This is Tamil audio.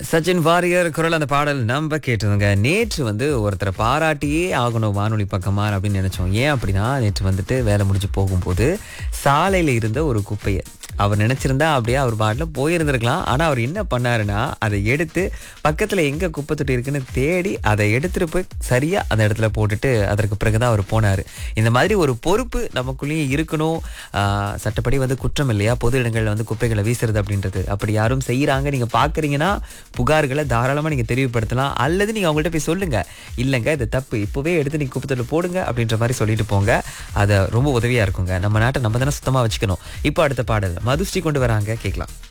சச்சின் வாரியர் குரல் அந்த பாடல் நம்ம கேட்டதுங்க நேற்று வந்து ஒருத்தரை பாராட்டியே ஆகணும் வானொலி பக்கமா அப்படின்னு நினைச்சோம் ஏன் அப்படின்னா நேற்று வந்துட்டு வேலை முடிஞ்சு போகும்போது சாலையில இருந்த ஒரு குப்பையை அவர் நினைச்சிருந்தா அப்படியே அவர் பாட்டில் போயிருந்திருக்கலாம் ஆனா அவர் என்ன பண்ணாருன்னா அதை எடுத்து பக்கத்துல எங்க குப்பை தொட்டி இருக்குன்னு தேடி அதை எடுத்துட்டு போய் சரியா அந்த இடத்துல போட்டுட்டு அதற்கு பிறகுதான் அவர் போனாரு இந்த மாதிரி ஒரு பொறுப்பு நமக்குள்ளேயும் இருக்கணும் ஆஹ் சட்டப்படி வந்து குற்றம் இல்லையா பொது இடங்கள்ல வந்து குப்பைகளை வீசுறது அப்படின்றது அப்படி யாரும் செய்யறாங்க நீங்க பாக்குறீங்கன்னா புகார்களை தாராளமா நீங்க தெரிவுபடுத்தலாம் அல்லது நீங்க அவங்கள்ட்ட போய் சொல்லுங்க இல்லைங்க இது தப்பு இப்பவே எடுத்து நீங்க குப்பைத்தொட்டில் போடுங்க அப்படின்ற மாதிரி சொல்லிட்டு போங்க அது ரொம்ப உதவியா இருக்குங்க நம்ம நாட்டை நம்ம தானே சுத்தமா வச்சுக்கணும் இப்போ அடுத்த பாடல் மதுஸ்ரீ கொண்டு வராங்க கேட்கலாம்